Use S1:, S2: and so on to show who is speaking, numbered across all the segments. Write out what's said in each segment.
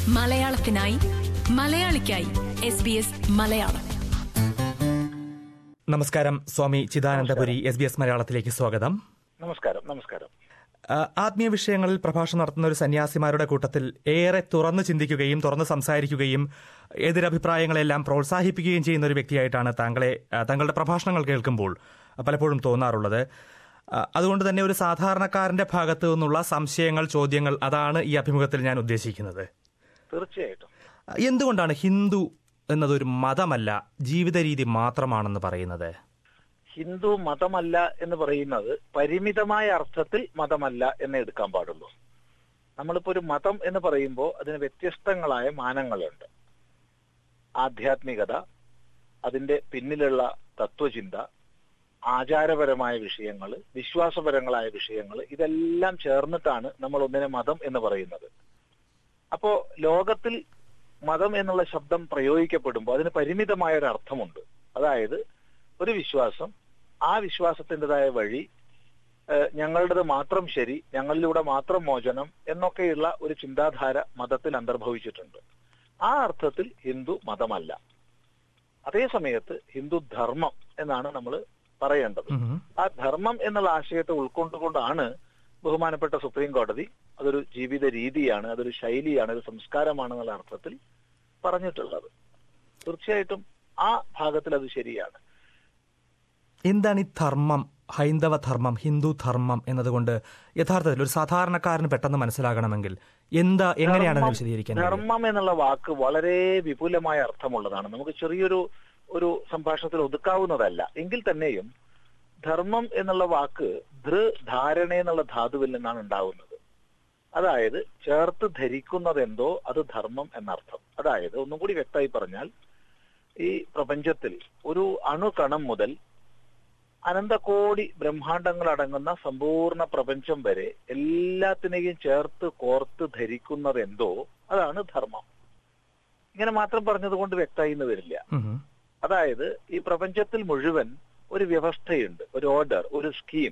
S1: മലയാളത്തിനായി മലയാളിക്കായി S B S Malayalam
S2: നമസ്കാരം Swami Chidanandapuri S B S മലയാളത്തിലേക്ക് സ്വാഗതം
S3: നമസ്കാരം നമസ്കാരം
S2: ആ, ആത്മീയ വിഷയങ്ങളിൽ പ്രഭാഷണം നടത്തുന്ന ഒരു സന്യാസിമാരുടെ കൂട്ടത്തിൽ ഏറെ തുറന്നു ചിന്തിക്കുകയും തുറന്ന് സംസാരിക്കുകയും എതിരഭിപ്രായങ്ങളെല്ലാം പ്രോത്സാഹിപ്പിക്കുകയും ചെയ്യുന്ന ഒരു വ്യക്തിയായിട്ടാണ് താങ്കളെ ആ, താങ്കളുടെ പ്രഭാഷണങ്ങൾ കേൾക്കുമ്പോൾ പലപ്പോഴും തോന്നാറുള്ളത് ആ, അതുകൊണ്ട് തന്നെ ഒരു സാധാരണക്കാരന്റെ ഭാഗത്തു നിന്നുള്ള സംശയങ്ങൾ ചോദ്യങ്ങൾ അതാണ് ഈ അഭിമുഖത്തിൽ ഞാൻ ഉദ്ദേശിക്കുന്നത്
S3: തീർച്ചയായിട്ടും
S2: എന്തുകൊണ്ടാണ് ഹിന്ദു എന്നതൊരു മതമല്ല ജീവിത രീതി മാത്രമാണെന്ന് പറയുന്നത്
S3: ഹിന്ദു മതമല്ല എന്ന് പറയുന്നത് പരിമിതമായ അർത്ഥത്തിൽ മതമല്ല എന്ന് എടുക്കാൻ പാടുള്ളൂ നമ്മളിപ്പോ ഒരു മതം എന്ന് പറയുമ്പോൾ അതിന് വ്യത്യസ്തങ്ങളായ മാനങ്ങളുണ്ട് ആധ്യാത്മികത അതിന്റെ പിന്നിലുള്ള തത്വചിന്ത ആചാരപരമായ വിഷയങ്ങൾ വിശ്വാസപരങ്ങളായ വിഷയങ്ങൾ ഇതെല്ലാം ചേർന്നിട്ടാണ് നമ്മൾ ഒന്നിനെ മതം എന്ന് പറയുന്നത് അപ്പോ ലോകത്തിൽ മതം എന്നുള്ള ശബ്ദം പ്രയോഗിക്കപ്പെടുമ്പോൾ അതിന് പരിമിതമായ ഒരു അർത്ഥമുണ്ട് അതായത് ഒരു വിശ്വാസം ആ വിശ്വാസത്തിൻ്റെതായ വഴി ഏഹ്, ഞങ്ങളുടേത് മാത്രം ശരി ഞങ്ങളിലൂടെ മാത്രം മോചനം എന്നൊക്കെയുള്ള ഒരു ചിന്താധാര മതത്തിൽ അന്തർഭവിച്ചിട്ടുണ്ട് ആ അർത്ഥത്തിൽ ഹിന്ദു മതമല്ല അതേ സമയത്ത് ഹിന്ദു ധർമ്മം എന്നാണ് നമ്മൾ പറയേണ്ടത്
S2: ഉം.
S3: ആ ധർമ്മം എന്നുള്ള ആശയത്തെ ഉൾക്കൊണ്ടുകൊണ്ടാണ് ബഹുമാനപ്പെട്ട സുപ്രീം കോടതി അതൊരു ജീവിത രീതിയാണ് അതൊരു ശൈലിയാണ് ഒരു സംസ്കാരമാണ് എന്നുള്ള അർത്ഥത്തിൽ പറഞ്ഞിട്ടുള്ളത് തീർച്ചയായിട്ടും ആ ഭാഗത്തിൽ അത് ശരിയാണ്
S2: എന്താണ് ഈ ധർമ്മം ഹൈന്ദവ ധർമ്മം ഹിന്ദു ധർമ്മം എന്നതുകൊണ്ട് യഥാർത്ഥത്തിൽ ഒരു സാധാരണക്കാരന് പെട്ടെന്ന് മനസ്സിലാകണമെങ്കിൽ എന്താ എങ്ങനെയാണ് അതിനെ
S3: ധർമ്മം-
S2: വിശദീകരിക്കാൻ കഴിയുക?
S3: ധർമ്മം എന്നുള്ള വാക്ക് വളരെ വിപുലമായ അർത്ഥമുള്ളതാണ് നമുക്ക് ചെറിയൊരു ഒരു സംഭാഷണത്തിൽ ഒതുക്കാവുന്നതല്ല എങ്കിൽ തന്നെയും ധർമ്മം എന്നുള്ള വാക്ക് ധൃ ധാരണ എന്നുള്ള ധാതുവിൽ നിന്നാണ് ഉണ്ടാകുന്നത് അതായത് ചേർത്ത് ധരിക്കുന്നത് എന്തോ അത് ധർമ്മം എന്നർത്ഥം അതായത് ഒന്നും കൂടി വ്യക്തമായി പറഞ്ഞാൽ ഈ പ്രപഞ്ചത്തിൽ ഒരു അണുകണം മുതൽ അനന്തകോടി ബ്രഹ്മാണ്ടങ്ങൾ അടങ്ങുന്ന സമ്പൂർണ്ണ പ്രപഞ്ചം വരെ എല്ലാത്തിനെയും ചേർത്ത് കോർത്ത് ധരിക്കുന്നത് എന്തോ അതാണ് ധർമ്മം ഇങ്ങനെ മാത്രം പറഞ്ഞതുകൊണ്ട് വ്യക്തമായി എന്ന് വരില്ല
S2: ഉം.
S3: അതായത് ഈ പ്രപഞ്ചത്തിൽ മുഴുവൻ ഒരു വ്യവസ്ഥയുണ്ട് ഒരു ഓർഡർ ഒരു സ്കീം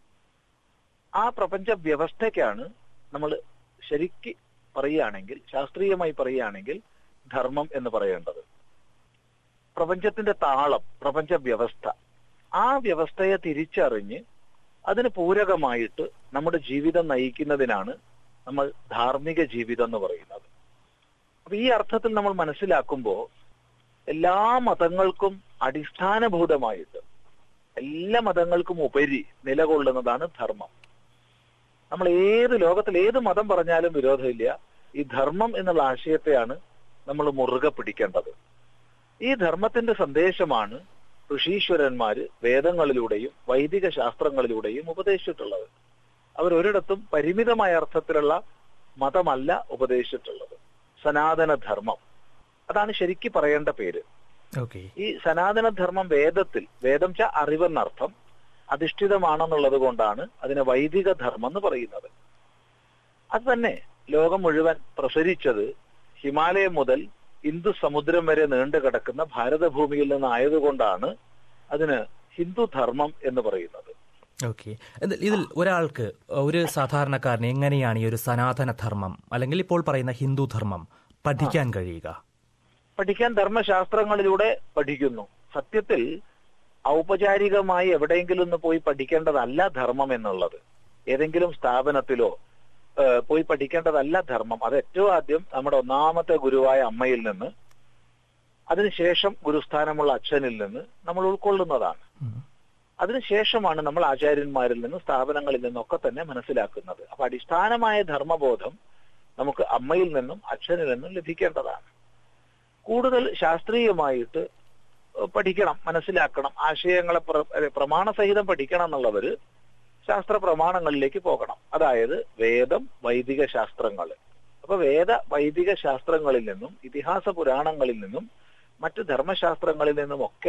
S3: ആ പ്രപഞ്ച വ്യവസ്ഥയ്ക്കാണ് നമ്മൾ ശരിക്ക് പറയുകയാണെങ്കിൽ ശാസ്ത്രീയമായി പറയുകയാണെങ്കിൽ ധർമ്മം എന്ന് പറയേണ്ടത് പ്രപഞ്ചത്തിന്റെ താളം പ്രപഞ്ച വ്യവസ്ഥ ആ വ്യവസ്ഥയെ തിരിച്ചറിഞ്ഞ് അതിന് പൂരകമായിട്ട് നമ്മുടെ ജീവിതം നയിക്കുന്നതിനാണ് നമ്മൾ ധാർമ്മിക ജീവിതം എന്ന് പറയുന്നത് അപ്പൊ ഈ അർത്ഥത്തിൽ നമ്മൾ മനസ്സിലാക്കുമ്പോൾ എല്ലാ മതങ്ങൾക്കും അടിസ്ഥാനഭൂതമായിട്ട് എല്ലാ മതങ്ങൾക്കും ഉപരി നിലകൊള്ളുന്നതാണ് ധർമ്മം നമ്മൾ ഏത് ലോകത്തിൽ ഏത് മതം പറഞ്ഞാലും വിരോധമില്ല ഈ ധർമ്മം എന്നുള്ള ആശയത്തെയാണ് നമ്മൾ മുറുകെ പിടിക്കേണ്ടത് ഈ ധർമ്മത്തിന്റെ സന്ദേശമാണ് ഋഷീശ്വരന്മാര് വേദങ്ങളിലൂടെയും വൈദിക ശാസ്ത്രങ്ങളിലൂടെയും ഉപദേശിച്ചിട്ടുള്ളത് അവർ ഒരിടത്തും പരിമിതമായ അർത്ഥത്തിലുള്ള മതമല്ല ഉപദേശിച്ചിട്ടുള്ളത് സനാതന ധർമ്മം അതാണ് ശരിക്ക് പറയേണ്ട പേര്
S2: ഓക്കെ
S3: ഈ സനാതന ധർമ്മം വേദത്തിൽ വേദം ച അറിവെന്നർത്ഥം അധിഷ്ഠിതമാണെന്നുള്ളത് കൊണ്ടാണ് അതിനെ വൈദിക ധർമ്മം എന്ന് പറയുന്നത് അത് തന്നെ ലോകം മുഴുവൻ പ്രസരിച്ചത് ഹിമാലയം മുതൽ ഹിന്ദു സമുദ്രം വരെ നീണ്ടു കിടക്കുന്ന ഭാരതഭൂമിയിൽ നിന്നായതുകൊണ്ടാണ് അതിന് ഹിന്ദു ധർമ്മം എന്ന് പറയുന്നത്
S2: ഓക്കെ ഇതിൽ ഇതിൽ ഒരാൾക്ക് ഒരു സാധാരണക്കാരന് എങ്ങനെയാണ് ഈ ഒരു സനാതന ധർമ്മം അല്ലെങ്കിൽ ഇപ്പോൾ പറയുന്ന ഹിന്ദു ധർമ്മം പഠിക്കാൻ കഴിയുക
S3: പഠിക്കാൻ ധർമ്മശാസ്ത്രങ്ങളിലൂടെ പഠിക്കുന്നു സത്യത്തിൽ ഔപചാരികമായി എവിടെയെങ്കിലും ഒന്ന് പോയി പഠിക്കേണ്ടതല്ല ധർമ്മം എന്നുള്ളത് ഏതെങ്കിലും സ്ഥാപനത്തിലോ ഏഹ്, പോയി പഠിക്കേണ്ടതല്ല ധർമ്മം അത് ഏറ്റവും ആദ്യം നമ്മുടെ ഒന്നാമത്തെ ഗുരുവായ അമ്മയിൽ നിന്ന് അതിനുശേഷം ഗുരുസ്ഥാനമുള്ള അച്ഛനിൽ നിന്ന് നമ്മൾ ഉൾക്കൊള്ളുന്നതാണ്
S2: ഉം.
S3: അതിനുശേഷമാണ് നമ്മൾ ആചാര്യന്മാരിൽ നിന്ന് സ്ഥാപനങ്ങളിൽ നിന്നൊക്കെ തന്നെ മനസ്സിലാക്കുന്നത് അപ്പൊ അടിസ്ഥാനമായ ധർമ്മബോധം നമുക്ക് അമ്മയിൽ നിന്നും അച്ഛനിൽ നിന്നും ലഭിക്കേണ്ടതാണ് കൂടുതൽ ശാസ്ത്രീയമായിട്ട് പഠിക്കണം മനസ്സിലാക്കണം ആശയങ്ങളെ പ്ര- അതെ, പ്രമാണസഹിതം പഠിക്കണം എന്നുള്ളവര് ശാസ്ത്ര പ്രമാണങ്ങളിലേക്ക് പോകണം അതായത് വേദം വൈദിക ശാസ്ത്രങ്ങൾ അപ്പൊ വേദ വൈദിക ശാസ്ത്രങ്ങളിൽ നിന്നും ഇതിഹാസ പുരാണങ്ങളിൽ നിന്നും മറ്റ് ധർമ്മശാസ്ത്രങ്ങളിൽ നിന്നുമൊക്കെ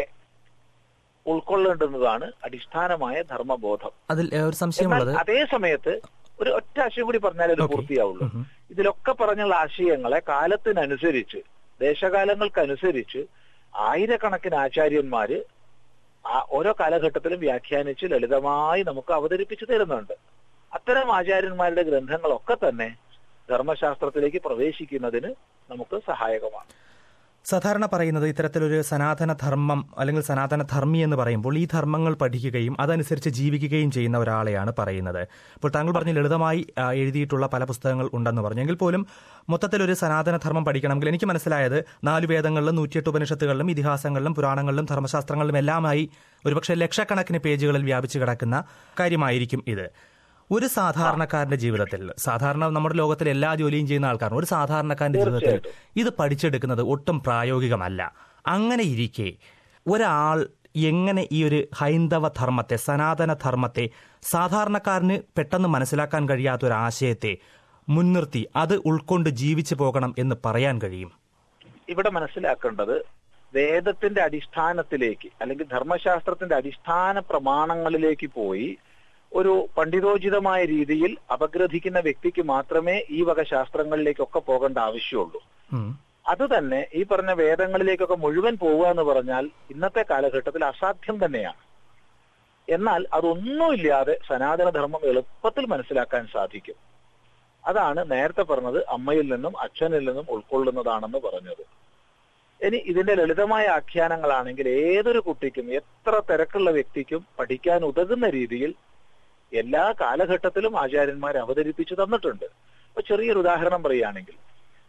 S3: ഉൾക്കൊള്ളേണ്ടുന്നതാണ് അടിസ്ഥാനമായ ധർമ്മബോധം
S2: അതിൽ ഏ, ഒരു
S3: എന്നാൽ
S2: സംശയമുള്ളത്
S3: അതേ സമയത്ത് ഒരു ഒറ്റ ആശയം കൂടി പറഞ്ഞാലേ ഇത്
S2: ഓക്കേ.
S3: പൂർത്തിയാവുള്ളൂ
S2: ഉം.
S3: ഇതിലൊക്കെ പറഞ്ഞുള്ള ആശയങ്ങളെ കാലത്തിനനുസരിച്ച് ദേശകാലങ്ങൾക്കനുസരിച്ച് ആയിരക്കണക്കിന് ആചാര്യന്മാര് ആ ഓരോ കാലഘട്ടത്തിലും വ്യാഖ്യാനിച്ച് ലളിതമായി നമുക്ക് അവതരിപ്പിച്ചു തരുന്നുണ്ട് അത്തരം ആചാര്യന്മാരുടെ ഗ്രന്ഥങ്ങളൊക്കെ തന്നെ ധർമ്മശാസ്ത്രത്തിലേക്ക് പ്രവേശിക്കുന്നതിന് നമുക്ക് സഹായകമാണ്
S2: സാധാരണ പറയുന്നത് ഇത്തരത്തിലൊരു സനാതന ധർമ്മം അല്ലെങ്കിൽ സനാതന ധർമ്മി എന്ന് പറയുമ്പോൾ ഈ ധർമ്മങ്ങൾ പഠിക്കുകയും അതനുസരിച്ച് ജീവിക്കുകയും ചെയ്യുന്ന ഒരാളെയാണ് പറയുന്നത് ഇപ്പോൾ താങ്കൾ പറഞ്ഞ ലളിതമായി ആ, എഴുതിയിട്ടുള്ള പല പുസ്തകങ്ങൾ ഉണ്ടെന്ന് പറഞ്ഞു എങ്കിൽ പോലും മൊത്തത്തിലൊരു സനാതന ധർമ്മം പഠിക്കണമെങ്കിൽ എനിക്ക് മനസ്സിലായത് നാല് വേദങ്ങളിലും നൂറ്റിയെട്ട് ഉപനിഷത്തുകളിലും ഇതിഹാസങ്ങളിലും പുരാണങ്ങളിലും ധർമ്മശാസ്ത്രങ്ങളിലും എല്ലാമായി ഒരുപക്ഷെ ലക്ഷക്കണക്കിന് പേജുകളിൽ വ്യാപിച്ചു കിടക്കുന്ന കാര്യമായിരിക്കും ഇത് ഒരു സാധാരണക്കാരന്റെ ജീവിതത്തിൽ സാധാരണ നമ്മുടെ ലോകത്തിൽ എല്ലാ ജോലിയും ചെയ്യുന്ന ആൾക്കാരും ഒരു സാധാരണക്കാരന്റെ ജീവിതത്തിൽ ഇത് പഠിച്ചെടുക്കുന്നത് ഒട്ടും പ്രായോഗികമല്ല അങ്ങനെ ഇരിക്കെ ഒരാൾ എങ്ങനെ ഈ ഒരു ഹൈന്ദവ ധർമ്മത്തെ സനാതന ധർമ്മത്തെ സാധാരണക്കാരന് പെട്ടെന്ന് മനസ്സിലാക്കാൻ കഴിയാത്ത ഒരു ആശയത്തെ മുൻനിർത്തി അത് ഉൾക്കൊണ്ട് ജീവിച്ചു പോകണം എന്ന് പറയാൻ കഴിയും
S3: ഇവിടെ മനസ്സിലാക്കേണ്ടത് വേദത്തിന്റെ അടിസ്ഥാനത്തിലേക്ക് അല്ലെങ്കിൽ ധർമ്മശാസ്ത്രത്തിന്റെ അടിസ്ഥാന പ്രമാണങ്ങളിലേക്ക് പോയി ഒരു പണ്ഡിതോചിതമായ രീതിയിൽ അപഗ്രഥിക്കുന്ന വ്യക്തിക്ക് മാത്രമേ ഈ വക ശാസ്ത്രങ്ങളിലേക്കൊക്കെ പോകേണ്ട ആവശ്യമുള്ളൂ
S2: ഉം.
S3: അത് തന്നെ ഈ പറഞ്ഞ വേദങ്ങളിലേക്കൊക്കെ മുഴുവൻ പോവുക എന്ന് പറഞ്ഞാൽ ഇന്നത്തെ കാലഘട്ടത്തിൽ അസാധ്യം തന്നെയാണ് എന്നാൽ അതൊന്നുമില്ലാതെ സനാതനധർമ്മം എളുപ്പത്തിൽ മനസ്സിലാക്കാൻ സാധിക്കും അതാണ് നേരത്തെ പറഞ്ഞത് അമ്മയിൽ നിന്നും അച്ഛനിൽ നിന്നും ഉൾക്കൊള്ളുന്നതാണെന്ന് പറഞ്ഞത് ഇനി ഇതിന്റെ ലളിതമായ ആഖ്യാനങ്ങളാണെങ്കിൽ ഏതൊരു കുട്ടിക്കും എത്ര തിരക്കുള്ള വ്യക്തിക്കും പഠിക്കാൻ ഉതകുന്ന രീതിയിൽ എല്ലാ കാലഘട്ടത്തിലും ആചാര്യന്മാർ അവതരിപ്പിച്ചു തന്നിട്ടുണ്ട് അപ്പൊ ചെറിയൊരു ഉദാഹരണം പറയുകയാണെങ്കിൽ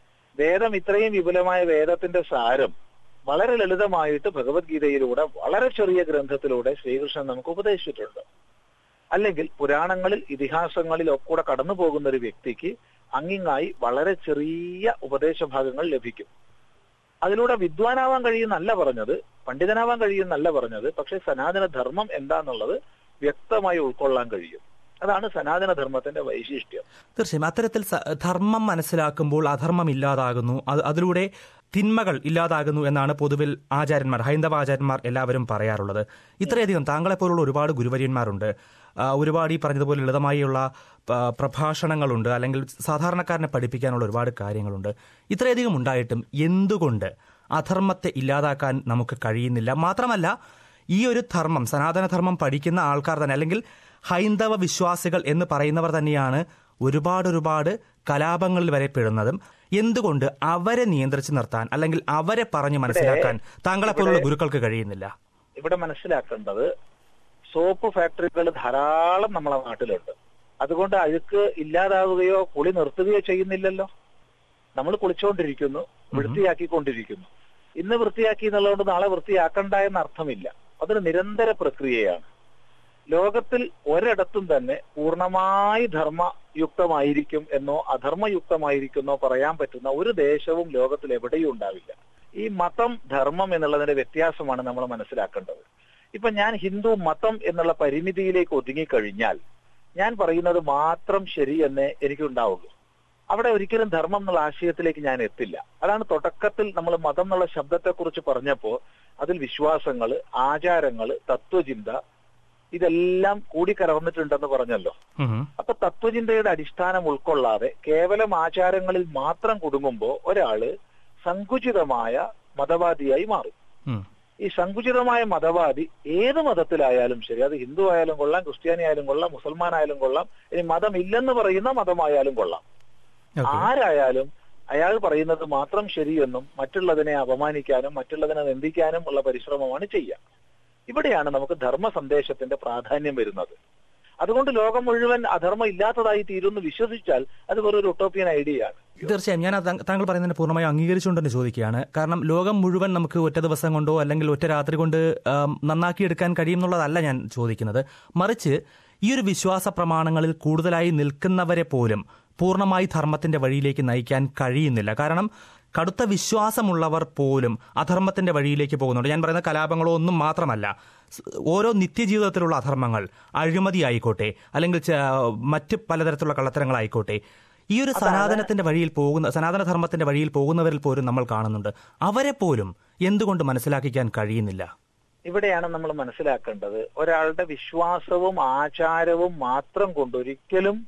S3: വേദം ഇത്രയും വിപുലമായ വേദത്തിന്റെ സാരം വളരെ ലളിതമായിട്ട് ഭഗവത്ഗീതയിലൂടെ വളരെ ചെറിയ ഗ്രന്ഥത്തിലൂടെ ശ്രീകൃഷ്ണൻ നമുക്ക് ഉപദേശിച്ചിട്ടുണ്ട് അല്ലെങ്കിൽ പുരാണങ്ങളിൽ ഇതിഹാസങ്ങളിൽ ഒക്കെ കൂടെ കടന്നു പോകുന്ന ഒരു വ്യക്തിക്ക് അങ്ങിങ്ങായി വളരെ ചെറിയ ഉപദേശ ഭാഗങ്ങൾ ലഭിക്കും അതിലൂടെ വിദ്വാനാവാൻ കഴിയുന്നല്ല പറഞ്ഞത് പണ്ഡിതനാവാൻ കഴിയുന്നല്ല പറഞ്ഞത് പക്ഷെ സനാതന ധർമ്മം എന്താന്നുള്ളത് വ്യക്തമായി ഉൾക്കൊള്ളാൻ കഴിയും അതാണ് സനാതന ധർമ്മത്തിന്റെ വൈശിഷ്ട്യം
S2: തീർച്ചയായും അത്തരത്തിൽ സ- ധർമ്മം മനസ്സിലാക്കുമ്പോൾ അധർമ്മം ഇല്ലാതാകുന്നു അത് അതിലൂടെ തിന്മകൾ ഇല്ലാതാകുന്നു എന്നാണ് പൊതുവിൽ ആചാര്യന്മാർ ഹൈന്ദവ ആചാര്യന്മാർ എല്ലാവരും പറയാറുള്ളത് ഇത്രയധികം താങ്കളെപ്പോലുള്ള ഒരുപാട് ഗുരുവര്യന്മാരുണ്ട് ആ, ഒരുപാട് ഈ പറഞ്ഞതുപോലെ ലളിതമായുള്ള പ- പ്രഭാഷണങ്ങളുണ്ട് അല്ലെങ്കിൽ സാധാരണക്കാരനെ പഠിപ്പിക്കാനുള്ള ഒരുപാട് കാര്യങ്ങളുണ്ട് ഇത്രയധികം ഉണ്ടായിട്ടും എന്തുകൊണ്ട് അധർമ്മത്തെ ഇല്ലാതാക്കാൻ നമുക്ക് കഴിയുന്നില്ല മാത്രമല്ല ഈ ഒരു ധർമ്മം സനാതനധർമ്മം പഠിക്കുന്ന ആൾക്കാർ തന്നെ അല്ലെങ്കിൽ ഹൈന്ദവ വിശ്വാസികൾ എന്ന് പറയുന്നവർ തന്നെയാണ് ഒരുപാട് ഒരുപാട് കലാപങ്ങളിൽ വരെ പെടുന്നതും എന്തുകൊണ്ട് അവരെ നിയന്ത്രിച്ചു നിർത്താൻ അല്ലെങ്കിൽ അവരെ പറഞ്ഞു മനസ്സിലാക്കാൻ താങ്കളെപ്പോലുള്ള ഗുരുക്കൾക്ക് കഴിയുന്നില്ല
S3: ഇവിടെ മനസ്സിലാക്കേണ്ടത് സോപ്പ് ഫാക്ടറികൾ ധാരാളം നമ്മളെ നാട്ടിലുണ്ട് അതുകൊണ്ട് അഴുക്ക് ഇല്ലാതാവുകയോ കുളി നിർത്തുകയോ ചെയ്യുന്നില്ലല്ലോ നമ്മൾ കുളിച്ചുകൊണ്ടിരിക്കുന്നു വൃത്തിയാക്കിക്കൊണ്ടിരിക്കുന്നു ഇന്ന് വൃത്തിയാക്കി എന്നുള്ളതുകൊണ്ട് നാളെ വൃത്തിയാക്കണ്ട എന്ന അർത്ഥമില്ല അതൊരു നിരന്തര പ്രക്രിയയാണ് ലോകത്തിൽ ഒരിടത്തും തന്നെ പൂർണ്ണമായി ധർമ്മയുക്തമായിരിക്കും എന്നോ അധർമ്മയുക്തമായിരിക്കുന്നോ പറയാൻ പറ്റുന്ന ഒരു ദേശവും ലോകത്തിൽ എവിടെയും ഉണ്ടാവില്ല ഈ മതം ധർമ്മം എന്നുള്ളതിന്റെ വ്യത്യാസമാണ് നമ്മൾ മനസ്സിലാക്കേണ്ടത് ഇപ്പൊ ഞാൻ ഹിന്ദു മതം എന്നുള്ള പരിമിതിയിലേക്ക് ഒതുങ്ങിക്കഴിഞ്ഞാൽ ഞാൻ പറയുന്നത് മാത്രം ശരിയെന്നേ എനിക്കുണ്ടാവുള്ളൂ അവിടെ ഒരിക്കലും ധർമ്മം എന്നുള്ള ആശയത്തിലേക്ക് ഞാൻ എത്തില്ല അതാണ് തുടക്കത്തിൽ നമ്മൾ മതം എന്നുള്ള ശബ്ദത്തെക്കുറിച്ച് പറഞ്ഞപ്പോ അതിൽ വിശ്വാസങ്ങൾ ആചാരങ്ങൾ തത്വചിന്ത ഇതെല്ലാം കൂടിക്കലർന്നിട്ടുണ്ടെന്ന് പറഞ്ഞല്ലോ
S2: ഉം.
S3: അപ്പൊ തത്വചിന്തയുടെ അടിസ്ഥാനം ഉൾക്കൊള്ളാതെ കേവലം ആചാരങ്ങളിൽ മാത്രം കുടുങ്ങുമ്പോൾ ഒരാള് സങ്കുചിതമായ മതവാദിയായി മാറും
S2: ഉം.
S3: ഈ സങ്കുചിതമായ മതവാദി ഏത് മതത്തിലായാലും ശരി അത് ഹിന്ദു ആയാലും കൊള്ളാം ക്രിസ്ത്യാനി ആയാലും കൊള്ളാം മുസൽമാൻ ആയാലും കൊള്ളാം ഇനി മതമില്ലെന്ന് പറയുന്ന മതമായാലും കൊള്ളാം
S2: ഓക്കേ.
S3: ആരായാലും അയാൾ പറയുന്നത് മാത്രം ശരിയെന്നും മറ്റുള്ളതിനെ അപമാനിക്കാനും മറ്റുള്ളതിനെ നിന്ദിക്കാനും ഉള്ള പരിശ്രമമാണ് ചെയ്യുക ഇവിടെയാണ് നമുക്ക് ധർമ്മ സന്ദേശത്തിന്റെ പ്രാധാന്യം വരുന്നത് അതുകൊണ്ട് ലോകം മുഴുവൻ അധർമ്മം ഇല്ലാത്തതായി തീരുമെന്ന് വിശ്വസിച്ചാൽ അത് വെറൊരു ഒട്ടോപ്പിയൻ ഐഡിയ ആണ്
S2: തീർച്ചയായും ഞാൻ അത് താങ്കൾ പറയുന്നതിന് പൂർണ്ണമായി അംഗീകരിച്ചുകൊണ്ട് തന്നെ ചോദിക്കുകയാണ് കാരണം ലോകം മുഴുവൻ നമുക്ക് ഒറ്റ ദിവസം കൊണ്ടോ അല്ലെങ്കിൽ ഒറ്റ രാത്രി കൊണ്ട് ആം, നന്നാക്കിയെടുക്കാൻ കഴിയുമെന്നുള്ളതല്ല ഞാൻ ചോദിക്കുന്നത് മറിച്ച് ഈ ഒരു വിശ്വാസ പ്രമാണങ്ങളിൽ കൂടുതലായി നിൽക്കുന്നവരെ പോലും പൂർണ്ണമായി ധർമ്മത്തിന്റെ വഴിയിലേക്ക് നയിക്കാൻ കഴിയുന്നില്ല കാരണം കടുത്ത വിശ്വാസമുള്ളവർ പോലും അധർമ്മത്തിന്റെ വഴിയിലേക്ക് പോകുന്നുണ്ട് ഞാൻ പറയുന്ന കലാപങ്ങളോ ഒന്നും മാത്രമല്ല സ് ഓരോ നിത്യജീവിതത്തിലുള്ള അധർമ്മങ്ങൾ അഴിമതി ആയിക്കോട്ടെ അല്ലെങ്കിൽ ച- മറ്റ് പലതരത്തിലുള്ള കള്ളത്തരങ്ങളായിക്കോട്ടെ ഈ ഒരു സനാതനത്തിന്റെ വഴിയിൽ പോകുന്ന സനാതന ധർമ്മത്തിന്റെ വഴിയിൽ പോകുന്നവരിൽ പോലും നമ്മൾ കാണുന്നുണ്ട് അവരെ പോലും എന്തുകൊണ്ട് മനസ്സിലാക്കിക്കാൻ കഴിയുന്നില്ല
S3: ഇവിടെയാണ് നമ്മൾ മനസ്സിലാക്കേണ്ടത് ഒരാളുടെ വിശ്വാസവും ആചാരവും മാത്രം കൊണ്ട് ഒരിക്കലും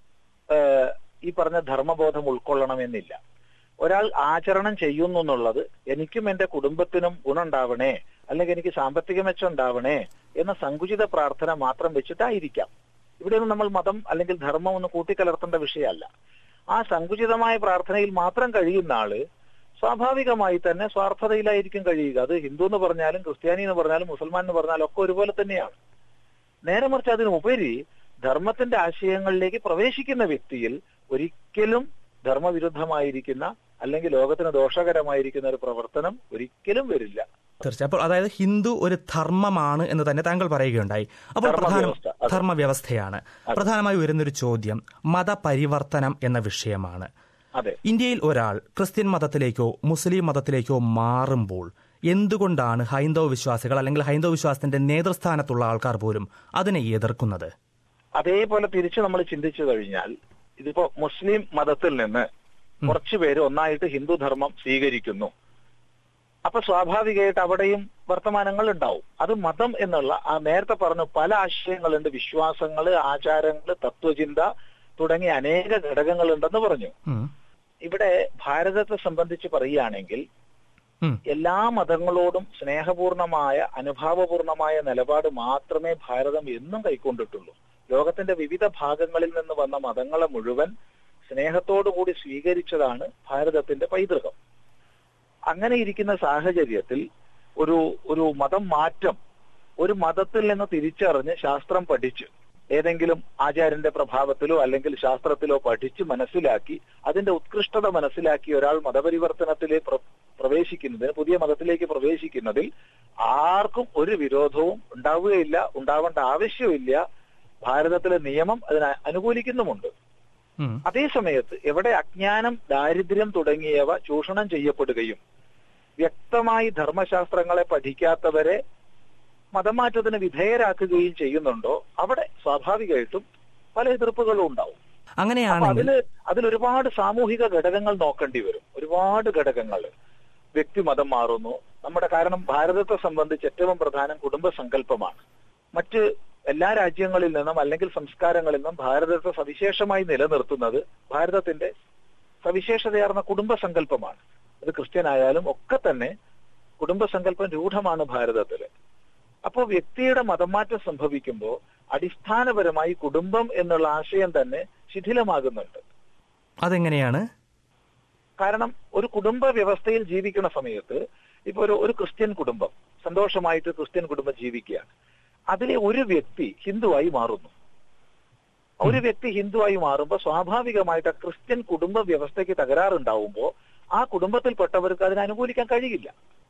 S3: ഏഹ്, ഈ പറഞ്ഞ ധർമ്മബോധം ഉൾക്കൊള്ളണമെന്നില്ല ഒരാൾ ആചരണം ചെയ്യുന്നു എന്നുള്ളത് എനിക്കും എന്റെ കുടുംബത്തിനും ഗുണമുണ്ടാവണേ അല്ലെങ്കിൽ എനിക്ക് സാമ്പത്തിക മെച്ചം ഉണ്ടാവണേ എന്ന സങ്കുചിത പ്രാർത്ഥന മാത്രം വെച്ചിട്ടായിരിക്കാം ഇവിടെയൊന്നും നമ്മൾ മതം അല്ലെങ്കിൽ ധർമ്മം ഒന്ന് കൂട്ടിക്കലർത്തേണ്ട വിഷയമല്ല ആ സങ്കുചിതമായ പ്രാർത്ഥനയിൽ മാത്രം കഴിയുന്ന ആള് സ്വാഭാവികമായി തന്നെ സ്വാർത്ഥതയിലായിരിക്കും കഴിയുക അത് ഹിന്ദു എന്ന് പറഞ്ഞാലും ക്രിസ്ത്യാനി എന്ന് പറഞ്ഞാലും മുസൽമാൻ എന്ന് പറഞ്ഞാലും ഒക്കെ ഒരുപോലെ തന്നെയാണ് നേരെ മറിച്ച് അതിനുപരി ധർമ്മത്തിന്റെ ആശയങ്ങളിലേക്ക് പ്രവേശിക്കുന്ന വ്യക്തിയിൽ ഒരിക്കലും ധർമ്മവിരുദ്ധമായിരിക്കുന്ന അല്ലെങ്കിൽ ലോകത്തിന് ദോഷകരമായിരിക്കുന്ന ഒരു പ്രവർത്തനം ഒരിക്കലും വരില്ല
S2: തീർച്ചയായും അപ്പോൾ അതായത് ഹിന്ദു ഒരു ധർമ്മമാണ് എന്ന് തന്നെ താങ്കൾ പറയുകയുണ്ടായി അപ്പോൾ പ്രധാന
S3: ധർമ്മവ്യവസ്ഥ, അതെ.
S2: ധർമ്മവ്യവസ്ഥയാണ് പ്രധാനമായി വരുന്നൊരു ചോദ്യം മതപരിവർത്തനം എന്ന വിഷയമാണ്
S3: അതെ
S2: ഇന്ത്യയിൽ ഒരാൾ ക്രിസ്ത്യൻ മതത്തിലേക്കോ മുസ്ലിം മതത്തിലേക്കോ മാറുമ്പോൾ എന്തുകൊണ്ടാണ് ഹൈന്ദവ വിശ്വാസികൾ അല്ലെങ്കിൽ ഹൈന്ദവ വിശ്വാസത്തിന്റെ നേതൃസ്ഥാനത്തുള്ള ആൾക്കാർ പോലും അതിനെ എതിർക്കുന്നത്
S3: അതേപോലെ തിരിച്ചു നമ്മൾ ചിന്തിച്ചു കഴിഞ്ഞാൽ ഇതിപ്പോ മുസ്ലിം മതത്തിൽ നിന്ന് കുറച്ചു പേര് ഒന്നായിട്ട് ഹിന്ദു ധർമ്മം സ്വീകരിക്കുന്നു അപ്പൊ സ്വാഭാവികമായിട്ട് അവിടെയും വർത്തമാനങ്ങൾ ഉണ്ടാവും അത് മതം എന്നുള്ള ആ നേരത്തെ പറഞ്ഞു പല ആശയങ്ങളുണ്ട് വിശ്വാസങ്ങള് ആചാരങ്ങള് തത്വചിന്ത തുടങ്ങിയ അനേക ഘടകങ്ങളുണ്ടെന്ന് പറഞ്ഞു
S2: ഉം.
S3: ഇവിടെ ഭാരതത്തെ സംബന്ധിച്ച് പറയുകയാണെങ്കിൽ
S2: ഉം.
S3: എല്ലാ മതങ്ങളോടും സ്നേഹപൂർണമായ അനുഭാവപൂർണമായ നിലപാട് മാത്രമേ ഭാരതം എന്നും കൈക്കൊണ്ടിട്ടുള്ളൂ ലോകത്തിന്റെ വിവിധ ഭാഗങ്ങളിൽ നിന്ന് വന്ന മതങ്ങളെ മുഴുവൻ സ്നേഹത്തോടുകൂടി സ്വീകരിച്ചതാണ് ഭാരതത്തിന്റെ പൈതൃകം അങ്ങനെ ഇരിക്കുന്ന സാഹചര്യത്തിൽ ഒരു ഒരു മതം മാറ്റം ഒരു മതത്തിൽ നിന്ന് തിരിച്ചറിഞ്ഞ് ശാസ്ത്രം പഠിച്ച് ഏതെങ്കിലും ആചാര്യന്റെ പ്രഭാവത്തിലോ അല്ലെങ്കിൽ ശാസ്ത്രത്തിലോ പഠിച്ച് മനസ്സിലാക്കി അതിന്റെ ഉത്കൃഷ്ടത മനസ്സിലാക്കി ഒരാൾ മതപരിവർത്തനത്തിലേക്ക് പ്ര- പ്രവേശിക്കുന്നതിന് പുതിയ മതത്തിലേക്ക് പ്രവേശിക്കുന്നതിൽ ആർക്കും ഒരു വിരോധവും ഉണ്ടാവുകയില്ല ഉണ്ടാവേണ്ട ആവശ്യമില്ല ഭാരതത്തിലെ നിയമം അതിനെ അനുകൂലിക്കുന്നുമുണ്ട്
S2: ഉം.
S3: അതേ സമയത്ത് എവിടെ അജ്ഞാനം ദാരിദ്ര്യം തുടങ്ങിയവ ചൂഷണം ചെയ്യപ്പെടുകയും വ്യക്തമായി ധർമ്മശാസ്ത്രങ്ങളെ പഠിക്കാത്തവരെ മതമാറ്റത്തിന് വിധേയരാക്കുകയും ചെയ്യുന്നുണ്ടോ അവിടെ സ്വാഭാവികമായിട്ടും പല എതിർപ്പുകളും ഉണ്ടാവും അപ്പൊ
S2: അങ്ങനെയാണെങ്കിൽ
S3: അതില് അതിൽ ഒരുപാട് സാമൂഹിക ഘടകങ്ങൾ നോക്കേണ്ടി വരും ഒരുപാട് ഘടകങ്ങൾ വ്യക്തിമതം മാറുന്നു നമ്മുടെ കാരണം ഭാരതത്തെ സംബന്ധിച്ച് ഏറ്റവും പ്രധാനം കുടുംബ സങ്കല്പമാണ് മറ്റ് എല്ലാ രാജ്യങ്ങളിൽ നിന്നും അല്ലെങ്കിൽ സംസ്കാരങ്ങളിൽ നിന്നും ഭാരതത്തെ സവിശേഷമായി നിലനിർത്തുന്നത് ഭാരതത്തിന്റെ സവിശേഷതയാർന്ന കുടുംബ സങ്കല്പമാണ് അത് ക്രിസ്ത്യൻ ആയാലും ഒക്കെ തന്നെ കുടുംബ സങ്കല്പം രൂഢമാണ് ഭാരതത്തില് അപ്പോൾ വ്യക്തിയുടെ മതമാറ്റം സംഭവിക്കുമ്പോൾ അടിസ്ഥാനപരമായി കുടുംബം എന്നുള്ള ആശയം തന്നെ ശിഥിലമാകുന്നുണ്ട്
S2: അതെങ്ങനെയാണ്
S3: കാരണം ഒരു കുടുംബ വ്യവസ്ഥയിൽ ജീവിക്കുന്ന സമയത്ത് ഇപ്പൊ ഒരു ഒരു ക്രിസ്ത്യൻ കുടുംബം സന്തോഷമായിട്ട് ക്രിസ്ത്യൻ കുടുംബം ജീവിക്കുകയാണ് അതിലെ ഒരു വ്യക്തി ഹിന്ദുവായി മാറുന്നു ഒരു വ്യക്തി ഹിന്ദുവായി മാറുമ്പോൾ സ്വാഭാവികമായിട്ട് ആ ക്രിസ്ത്യൻ കുടുംബ വ്യവസ്ഥയ്ക്ക് തകരാറുണ്ടാവുമ്പോൾ ആ കുടുംബത്തിൽപ്പെട്ടവർക്ക് അതിനെ അനുകൂലിക്കാൻ കഴിയില്ല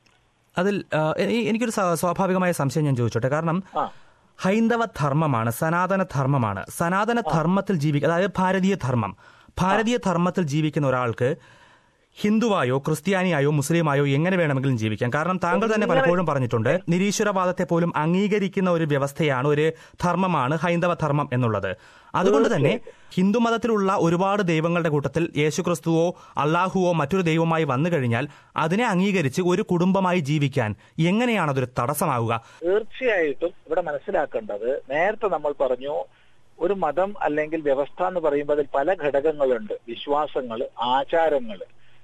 S2: അതിൽ ആ, എ- എനിക്കൊരു സ്വാ- സ്വാഭാവികമായ സംശയം ഞാൻ ചോദിച്ചോട്ടെ കാരണം
S3: ആ
S2: ഹൈന്ദവ ധർമ്മമാണ് സനാതന ധർമ്മമാണ് സനാതന ധർമ്മത്തിൽ ജീവിക്കുക അതായത് ഭാരതീയ ധർമ്മം ഭാരതീയ ധർമ്മത്തിൽ ജീവിക്കുന്ന ഒരാൾക്ക് ഹിന്ദുവായോ ക്രിസ്ത്യാനിയായോ മുസ്ലിമായോ എങ്ങനെ വേണമെങ്കിലും ജീവിക്കാം കാരണം താങ്കൾ തന്നെ പലപ്പോഴും പറഞ്ഞിട്ടുണ്ട് നിരീശ്വരവാദത്തെ പോലും അംഗീകരിക്കുന്ന ഒരു വ്യവസ്ഥയാണ് ഒരു ധർമ്മമാണ് ഹൈന്ദവ ധർമ്മം എന്നുള്ളത് അതുകൊണ്ട് തന്നെ ഹിന്ദു മതത്തിലുള്ള ഒരുപാട് ദൈവങ്ങളുടെ കൂട്ടത്തിൽ യേശുക്രിസ്തുവോ അള്ളാഹുവോ മറ്റൊരു ദൈവമായി വന്നു കഴിഞ്ഞാൽ അതിനെ അംഗീകരിച്ച് ഒരു കുടുംബമായി ജീവിക്കാൻ എങ്ങനെയാണ് അതൊരു തടസ്സമാവുക
S3: തീർച്ചയായിട്ടും ഇവിടെ മനസ്സിലാക്കേണ്ടത് നേരത്തെ നമ്മൾ പറഞ്ഞു ഒരു മതം അല്ലെങ്കിൽ വ്യവസ്ഥ എന്ന് പറയുമ്പോൾ അതിൽ പല ഘടകങ്ങളുണ്ട് വിശ്വാസങ്ങൾ ആചാരങ്ങൾ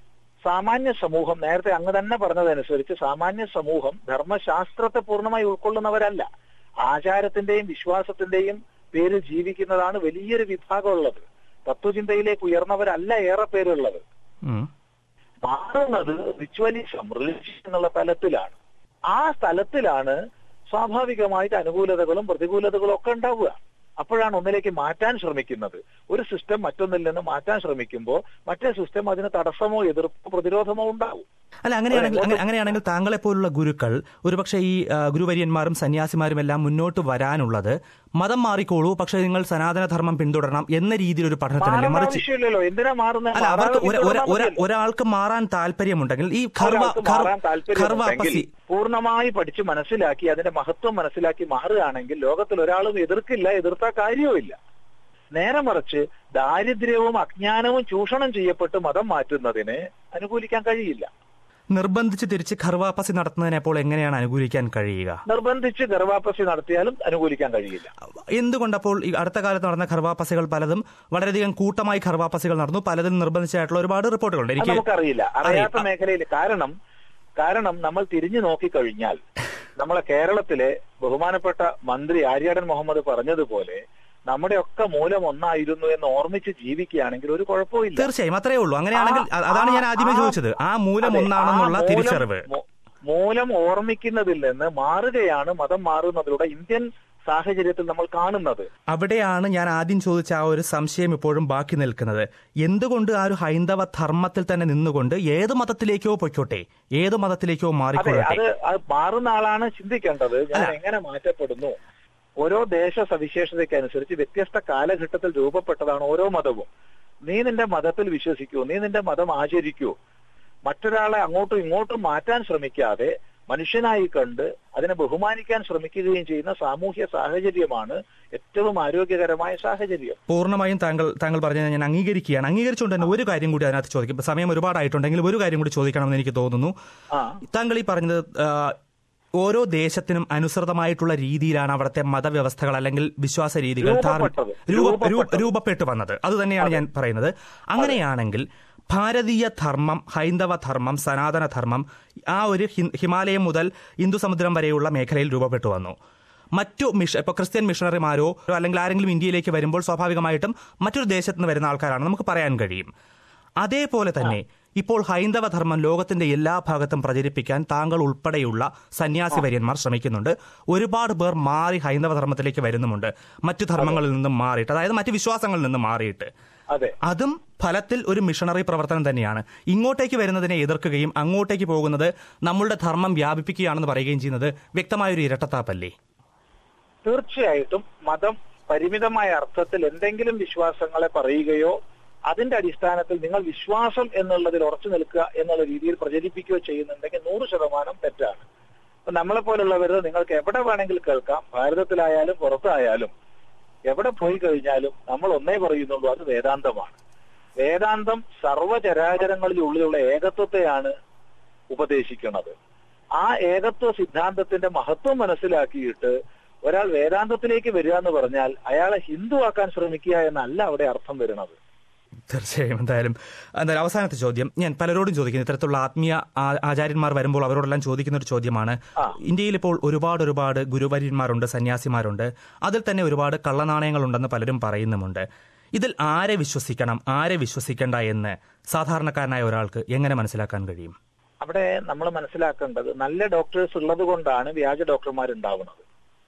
S3: സാമാന്യ സമൂഹം നേരത്തെ അങ്ങ് തന്നെ പറഞ്ഞതനുസരിച്ച് സാമാന്യ സമൂഹം ധർമ്മശാസ്ത്രത്തെ പൂർണ്ണമായി ഉൾക്കൊള്ളുന്നവരല്ല ആചാരത്തിന്റെയും വിശ്വാസത്തിന്റെയും പേരിൽ ജീവിക്കുന്നതാണ് വലിയൊരു വിഭാഗമുള്ളത് തത്വചിന്തയിലേക്ക് ഉയർന്നവരല്ല ഏറെ പേരുള്ളത്
S2: ഉം.
S3: മാറുന്നത് റിച്വലിസം റിലിജിയൻ എന്നുള്ള തലത്തിലാണ് ആ തലത്തിലാണ് സ്വാഭാവികമായിട്ട് അനുകൂലതകളും പ്രതികൂലതകളും ഒക്കെ ഉണ്ടാവുക അപ്പോഴാണ് ഒന്നിലേക്ക് മാറ്റാൻ ശ്രമിക്കുന്നത് ഒരു സിസ്റ്റം മറ്റൊന്നിൽ നിന്ന് മാറ്റാൻ ശ്രമിക്കുമ്പോൾ മറ്റേ സിസ്റ്റം അതിന് തടസ്സമോ എതിർപ്പോ പ്രതിരോധമോ ഉണ്ടാവും
S2: അല്ല അങ്ങനെയാണെങ്കിൽ അങ്ങനെ- അങ്ങനെയാണെങ്കിൽ താങ്കളെ പോലുള്ള ഗുരുക്കൾ ഒരുപക്ഷെ ഈ ആ, ഗുരുവര്യന്മാരും സന്യാസിമാരും എല്ലാം മുന്നോട്ട് വരാനുള്ളത് മതം മാറിക്കോളൂ പക്ഷെ നിങ്ങൾ സനാതനധർമ്മം പിന്തുടരണം എന്ന രീതിയിൽ ഒരു പഠനത്തിനല്ലേ
S3: മാറേണ്ട
S2: മറിച്ച്
S3: ആവശ്യമില്ലല്ലോ എന്തിനാ മാറുന്നത്
S2: അല്ല അവർക്ക് ഒരു- ഒരു-
S3: മാറാതെ
S2: ഒരു- ഒരാൾക്ക് മാറാൻ താല്പര്യമുണ്ടെങ്കിൽ ഈ ഖർവ
S3: ഒരാൾക്ക്
S2: ഖർ-
S3: മാറാൻ
S2: ഖർവ
S3: താല്പര്യമുണ്ടെങ്കിൽ
S2: അപ്പസി
S3: പൂർണ്ണമായി പഠിച്ച് മനസ്സിലാക്കി അതിന്റെ മഹത്വം മനസ്സിലാക്കി മാറുകയാണെങ്കിൽ ലോകത്തിൽ ഒരാളും എതിർക്കില്ല എതിർത്താ കാര്യവുമില്ല നേരെ മറിച്ച് ദാരിദ്ര്യവും അജ്ഞാനവും ചൂഷണം ചെയ്യപ്പെട്ട് മതം മാറ്റുന്നതിനെ അനുകൂലിക്കാൻ കഴിയില്ല
S2: നിർബന്ധിച്ച് തിരിച്ച് ഖർവാപ്പസി നടത്തുന്നതിനെ അപ്പോൾ എങ്ങനെയാണ് അനുകൂലിക്കാൻ കഴിയുക
S3: നിർബന്ധിച്ച് ഗർഭാപ്പസി നടത്തിയാലും അനുകൂലിക്കാൻ കഴിയില്ല
S2: എന്തുകൊണ്ടപ്പോൾ ഈ അടുത്ത കാലത്ത് നടന്ന ഖർവാപ്പസികൾ പലതും വളരെയധികം കൂട്ടമായി ഖർവാപ്പസികൾ നടന്നു പലതും നിർബന്ധിച്ചായിട്ടുള്ള ഒരുപാട് റിപ്പോർട്ടുകളുണ്ട്
S3: അത്
S2: എനിക്ക്
S3: നമുക്കറിയില്ല അറിയാത്ത
S2: അറിയാം.
S3: മേഖലയിൽ കാരണം കാരണം നമ്മൾ തിരിഞ്ഞു നോക്കിക്കഴിഞ്ഞാൽ നമ്മളെ കേരളത്തിലെ ബഹുമാനപ്പെട്ട മന്ത്രി ആര്യാടൻ മുഹമ്മദ് പറഞ്ഞതുപോലെ നമ്മുടെയൊക്കെ മൂലം ഒന്നായിരുന്നു എന്ന് ഓർമ്മിച്ച് ജീവിക്കുകയാണെങ്കിൽ ഒരു കുഴപ്പമില്ല
S2: തീർച്ചയായും അത്രേ ഉള്ളൂ അങ്ങനെയാണെങ്കിൽ
S3: ആ,
S2: അ- അതാണ് ഞാൻ ആദ്യമേ
S3: ആ,
S2: ചോദിച്ചത് ആ മൂലം
S3: അതെ,
S2: ഒന്നാണെന്നുള്ള
S3: ആ മൂലം-
S2: തിരിച്ചറിവ്
S3: മൂ- മൂലം ഓർമ്മിക്കുന്നതിൽ നിന്ന് മാറുകയാണ് മതം മാറുന്നതിലൂടെ ഇന്ത്യൻ സാഹചര്യത്തിൽ നമ്മൾ കാണുന്നത്
S2: അവിടെയാണ് ഞാൻ ആദ്യം ചോദിച്ച ആ ഒരു സംശയം ഇപ്പോഴും ബാക്കി നിൽക്കുന്നത് എന്തുകൊണ്ട് ആ ഒരു ഹൈന്ദവ ധർമ്മത്തിൽ തന്നെ നിന്നുകൊണ്ട് ഏത് മതത്തിലേക്കോ പൊയ്ക്കോട്ടെ ഏത് മതത്തിലേക്കോ
S3: അതെ
S2: മാറിക്കൊള്ളട്ടെ
S3: അത് അത് മാറുന്ന ആളാണ് ചിന്തിക്കേണ്ടത് ഞാൻ
S2: അല്ല.
S3: എങ്ങനെ മാറ്റപ്പെടുന്നു ഓരോ ദേശ സവിശേഷതയ്ക്കനുസരിച്ച് വ്യത്യസ്ത കാലഘട്ടത്തിൽ രൂപപ്പെട്ടതാണ് ഓരോ മതവും നീ നിന്റെ മതത്തിൽ വിശ്വസിക്കൂ നീ നിന്റെ മതം ആചരിക്കൂ മറ്റൊരാളെ അങ്ങോട്ടും ഇങ്ങോട്ടും മാറ്റാൻ ശ്രമിക്കാതെ മനുഷ്യനായി കണ്ട് അതിനെ ബഹുമാനിക്കാൻ ശ്രമിക്കുകയും ചെയ്യുന്ന സാമൂഹ്യ സാഹചര്യമാണ് ഏറ്റവും ആരോഗ്യകരമായ സാഹചര്യം
S2: പൂർണ്ണമായും താങ്കൾ താങ്കൾ പറഞ്ഞത് ഞാൻ അംഗീകരിക്കുകയാണ് അംഗീകരിച്ചുകൊണ്ട് തന്നെ ഒരു കാര്യം കൂടി അതിനകത്ത് ചോദിക്കും ഇപ്പൊ സമയം ഒരുപാടായിട്ടുണ്ടെങ്കിൽ ഒരു കാര്യം കൂടി ചോദിക്കണമെന്ന് എനിക്ക് തോന്നുന്നു
S3: ആ
S2: താങ്കൾ ഈ പറഞ്ഞത് ആ, ഓരോ ദേശത്തിനും അനുസൃതമായിട്ടുള്ള രീതിയിലാണ് അവിടുത്തെ മതവ്യവസ്ഥകൾ അല്ലെങ്കിൽ വിശ്വാസ രീതികൾ ധാർമ്മ-
S3: രൂപപ്പെട്ടത്.
S2: രൂപ- രൂപ-
S3: രൂപപ്പെട്ടത്.
S2: രൂപപ്പെട്ടു വന്നത് അത് തന്നെയാണ് ഞാൻ പറയുന്നത് അങ്ങനെയാണെങ്കിൽ ഭാരതീയ ധർമ്മം ഹൈന്ദവ ധർമ്മം സനാതന ധർമ്മം ആ ഒരു ഹി- ഹിമാലയം മുതൽ ഹിന്ദു സമുദ്രം വരെയുള്ള മേഖലയിൽ രൂപപ്പെട്ടു വന്നു മറ്റു മിഷ ഇപ്പൊ ക്രിസ്ത്യൻ മിഷണറിമാരോ അല്ലെങ്കിൽ ആരെങ്കിലും ഇന്ത്യയിലേക്ക് വരുമ്പോൾ സ്വാഭാവികമായിട്ടും മറ്റൊരു ദേശത്ത് നിന്ന് വരുന്ന ആൾക്കാരാണ് നമുക്ക് പറയാൻ കഴിയും അതേപോലെ തന്നെ ഇപ്പോൾ ഹൈന്ദവ ധർമ്മം ലോകത്തിന്റെ എല്ലാ ഭാഗത്തും പ്രചരിപ്പിക്കാൻ താങ്കൾ ഉൾപ്പെടെയുള്ള സന്യാസി വര്യന്മാർ ശ്രമിക്കുന്നുണ്ട് ഒരുപാട് പേർ മാറി ഹൈന്ദവ ധർമ്മത്തിലേക്ക് വരുന്നുമുണ്ട് മറ്റു ധർമ്മങ്ങളിൽ നിന്നും മാറിയിട്ട് അതായത് മറ്റു വിശ്വാസങ്ങളിൽ നിന്നും മാറിയിട്ട്
S3: അതെ
S2: അതും ഫലത്തിൽ ഒരു മിഷണറി പ്രവർത്തനം തന്നെയാണ് ഇങ്ങോട്ടേക്ക് വരുന്നതിനെ എതിർക്കുകയും അങ്ങോട്ടേക്ക് പോകുന്നത് നമ്മളുടെ ധർമ്മം വ്യാപിപ്പിക്കുകയാണെന്ന് പറയുകയും ചെയ്യുന്നത് വ്യക്തമായൊരു ഇരട്ടത്താപ്പല്ലേ
S3: തീർച്ചയായിട്ടും മതം പരിമിതമായ അർത്ഥത്തിൽ എന്തെങ്കിലും വിശ്വാസങ്ങളെ പറയുകയോ അതിന്റെ അടിസ്ഥാനത്തിൽ നിങ്ങൾ വിശ്വാസം എന്നുള്ളതിൽ ഉറച്ചു നിൽക്കുക എന്നുള്ള രീതിയിൽ പ്രചരിപ്പിക്കുകയോ ചെയ്യുന്നുണ്ടെങ്കിൽ നൂറ് ശതമാനം തെറ്റാണ് അപ്പൊ നമ്മളെ പോലുള്ളവർ നിങ്ങൾക്ക് എവിടെ വേണമെങ്കിൽ കേൾക്കാം ഭാരതത്തിലായാലും പുറത്തായാലും എവിടെ പോയി കഴിഞ്ഞാലും നമ്മൾ ഒന്നേ പറയുന്നുള്ളൂ അത് വേദാന്തമാണ് വേദാന്തം സർവചരാചരങ്ങളിലുള്ളിലുള്ള ഏകത്വത്തെയാണ് ഉപദേശിക്കുന്നത് ആ ഏകത്വ സിദ്ധാന്തത്തിന്റെ മഹത്വം മനസ്സിലാക്കിയിട്ട് ഒരാൾ വേദാന്തത്തിലേക്ക് വരിക എന്ന് പറഞ്ഞാൽ അയാളെ ഹിന്ദുവാക്കാൻ ശ്രമിക്കുക എന്നല്ല അവിടെ അർത്ഥം വരുന്നത്
S2: തീർച്ചയായും എന്തായാലും എന്തായാലും അവസാനത്തെ ചോദ്യം ഞാൻ പലരോടും ചോദിക്കുന്നു ഇത്തരത്തിലുള്ള ആത്മീയ ആ- ആചാര്യന്മാർ വരുമ്പോൾ അവരോടെല്ലാം ചോദിക്കുന്ന ഒരു ചോദ്യമാണ്
S3: ആ.
S2: ഇന്ത്യയിൽ ഇപ്പോൾ ഒരുപാട് ഒരുപാട് ഗുരുവര്യന്മാരുണ്ട് സന്യാസിമാരുണ്ട് അതിൽ തന്നെ ഒരുപാട് കള്ളനാണയങ്ങളുണ്ടെന്ന് പലരും പറയുന്നുമുണ്ട് ഇതിൽ ആരെ വിശ്വസിക്കണം ആരെ വിശ്വസിക്കേണ്ട എന്ന് സാധാരണക്കാരനായ ഒരാൾക്ക് എങ്ങനെ മനസ്സിലാക്കാൻ കഴിയും
S3: അവിടെ നമ്മൾ മനസ്സിലാക്കേണ്ടത് നല്ല ഡോക്ടേഴ്സ് ഉള്ളത് കൊണ്ടാണ് വ്യാജ ഡോക്ടർമാർ ഉണ്ടാവുന്നത്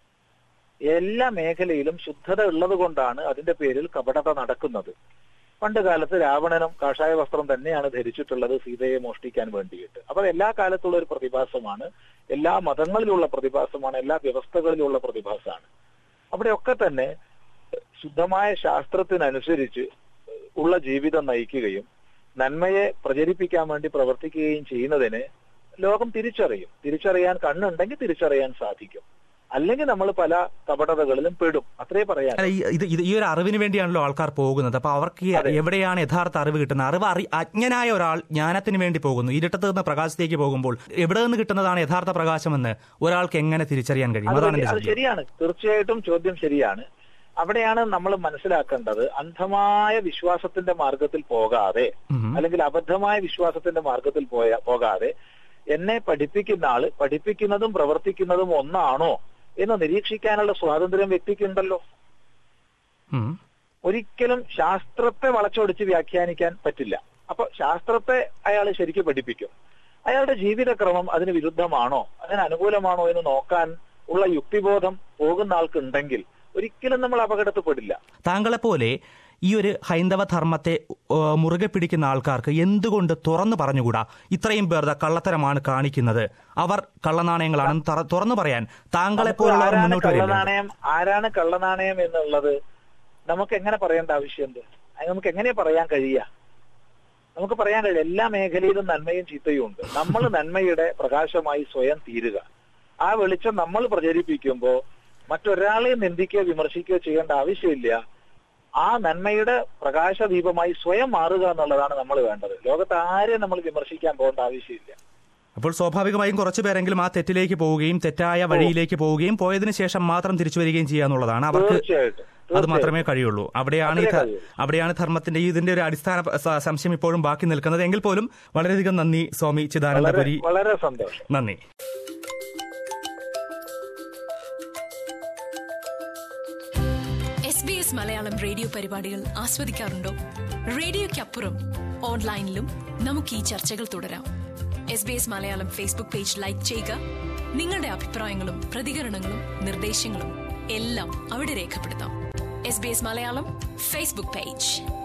S3: എല്ലാ മേഖലയിലും ശുദ്ധത ഉള്ളത് കൊണ്ടാണ് അതിന്റെ പേരിൽ കപടത നടക്കുന്നത് പണ്ട് കാലത്ത് രാവണനും കാഷായ വസ്ത്രം തന്നെയാണ് ധരിച്ചിട്ടുള്ളത് സീതയെ മോഷ്ടിക്കാൻ വേണ്ടിയിട്ട് അപ്പൊ അത് എല്ലാ കാലത്തുള്ള ഒരു പ്രതിഭാസമാണ് എല്ലാ മതങ്ങളിലുള്ള പ്രതിഭാസമാണ് എല്ലാ വ്യവസ്ഥകളിലുള്ള പ്രതിഭാസമാണ് അവിടെയൊക്കെ തന്നെ ശുദ്ധമായ ശാസ്ത്രത്തിനനുസരിച്ച് ഉള്ള ജീവിതം നയിക്കുകയും നന്മയെ പ്രചരിപ്പിക്കാൻ വേണ്ടി പ്രവർത്തിക്കുകയും ചെയ്യുന്നതിന് ലോകം തിരിച്ചറിയും തിരിച്ചറിയാൻ കണ്ണുണ്ടെങ്കിൽ തിരിച്ചറിയാൻ സാധിക്കും അല്ലെങ്കിൽ നമ്മൾ പല കപടതകളിലും പെടും അത്രേ പറയാൻ
S2: അല്ല ഈ- ഇത് ഇത് ഈ ഒരു അറിവിന് വേണ്ടിയാണല്ലോ ആൾക്കാർ പോകുന്നത് അപ്പൊ അവർക്ക് ഈ എവിടെയാണ് യഥാർത്ഥ അറിവ് കിട്ടുന്നത് അറിവ് അറി അജ്ഞനായ ഒരാൾ ജ്ഞാനത്തിന് വേണ്ടി പോകുന്നു ഇരുട്ടത്ത് നിന്ന് പ്രകാശത്തേക്ക് പോകുമ്പോൾ എവിടെ നിന്ന് കിട്ടുന്നതാണ് യഥാർത്ഥ പ്രകാശമെന്ന് ഒരാൾക്ക് എങ്ങനെ തിരിച്ചറിയാൻ കഴിയും
S3: അത്
S2: അതാണ് എന്റെ
S3: അത്
S2: ചോദ്യം
S3: ശരിയാണ് തീർച്ചയായിട്ടും ചോദ്യം ശരിയാണ് അവിടെയാണ് നമ്മൾ മനസ്സിലാക്കേണ്ടത് അന്ധമായ വിശ്വാസത്തിന്റെ മാർഗത്തിൽ പോകാതെ
S2: ഉം.
S3: അല്ലെങ്കിൽ അബദ്ധമായ വിശ്വാസത്തിന്റെ മാർഗത്തിൽ പോയ പോകാതെ എന്നെ പഠിപ്പിക്കുന്ന ആള് പഠിപ്പിക്കുന്നതും പ്രവർത്തിക്കുന്നതും ഒന്നാണോ എന്ന് നിരീക്ഷിക്കാനുള്ള സ്വാതന്ത്ര്യം വ്യക്തിക്കുണ്ടല്ലോ
S2: ഉം.
S3: ഒരിക്കലും ശാസ്ത്രത്തെ വളച്ചൊടിച്ച് വ്യാഖ്യാനിക്കാൻ പറ്റില്ല അപ്പൊ ശാസ്ത്രത്തെ അയാൾ ശരിക്കും പഠിപ്പിക്കും അയാളുടെ ജീവിതക്രമം അതിന് വിരുദ്ധമാണോ അതിന് അനുകൂലമാണോ എന്ന് നോക്കാൻ ഉള്ള യുക്തിബോധം പോകുന്ന ആൾക്കുണ്ടെങ്കിൽ ഒരിക്കലും നമ്മൾ അപകടത്തിൽപ്പെടില്ല
S2: താങ്കളെപ്പോലെ ഈ ഒരു ഹൈന്ദവ ധർമ്മത്തെ ഏഹ്, മുറുകെ പിടിക്കുന്ന ആൾക്കാർക്ക് എന്തുകൊണ്ട് തുറന്നു പറഞ്ഞുകൂടാ ഇത്രയും പേർ ദാ കള്ളത്തരമാണ് കാണിക്കുന്നത് അവർ കള്ളനാണയങ്ങളാണെന്ന് തറ- തുറന്നു പറയാൻ താങ്കളെ പോലുള്ളവർ
S3: ആരാണ്
S2: മുന്നോട്ട് വരില്ല
S3: കള്ളനാണയം ആരാണ് കള്ളനാണയം എന്നുള്ളത് നമുക്ക് എങ്ങനെ പറയേണ്ട ആവശ്യമുണ്ട് അത് നമുക്ക് എങ്ങനെ പറയാൻ കഴിയുക നമുക്ക് പറയാൻ കഴിയും എല്ലാ മേഖലയിലും നന്മയും ചീത്തയും ഉണ്ട് നമ്മൾ നന്മയുടെ പ്രകാശമായി സ്വയം തീരുക ആ വെളിച്ചം നമ്മൾ പ്രചരിപ്പിക്കുമ്പോൾ മറ്റൊരാളെ നിന്ദിക്കുകയോ വിമർശിക്കുകയോ ചെയ്യേണ്ട ആവശ്യമില്ല ആ നന്മയുടെ പ്രകാശദീപമായി സ്വയം മാറുക എന്നുള്ളതാണ് നമ്മൾ വേണ്ടത് ലോകത്ത് ആരെയും നമ്മൾ വിമർശിക്കാൻ പോകേണ്ട ആവശ്യമില്ല
S2: അപ്പോൾ സ്വാഭാവികമായും കുറച്ചു പേരെങ്കിലും ആ തെറ്റിലേക്ക് പോവുകയും തെറ്റായ വഴിയിലേക്ക് പോവുകയും പോയതിനു ശേഷം മാത്രം തിരിച്ചു വരികയും ചെയ്യുക എന്നുള്ളതാണ് അവർക്ക്
S3: തീർച്ചയായിട്ടും
S2: അത് മാത്രമേ കഴിയുള്ളൂ അവിടെയാണ് ഈ ധ-
S3: അത്രേ കഴിയൂ.
S2: അവിടെയാണ് ധർമ്മത്തിന്റെ ഈ ഇതിന്റെ ഒരു അടിസ്ഥാന സ- സംശയം ഇപ്പോഴും ബാക്കി നിൽക്കുന്നത് എങ്കിൽ പോലും വളരെയധികം നന്ദി സ്വാമി
S3: വളരെ
S2: ചിദാനന്ദപുരി
S3: വളരെ സന്തോഷം
S2: നന്ദി
S1: S B S S Malayalam radio പരിപാടികൾ ആസ്വദിക്കാറുണ്ടോ റേഡിയോയ്ക്കപ്പുറം ഓൺലൈനിലും നമുക്ക് ഈ ചർച്ചകൾ തുടരാം S B S Malayalam Facebook page like ചെയ്യുക നിങ്ങളുടെ അഭിപ്രായങ്ങളും പ്രതികരണങ്ങളും നിർദ്ദേശങ്ങളും എല്ലാം അവിടെ രേഖപ്പെടുത്താം S B S Malayalam Facebook page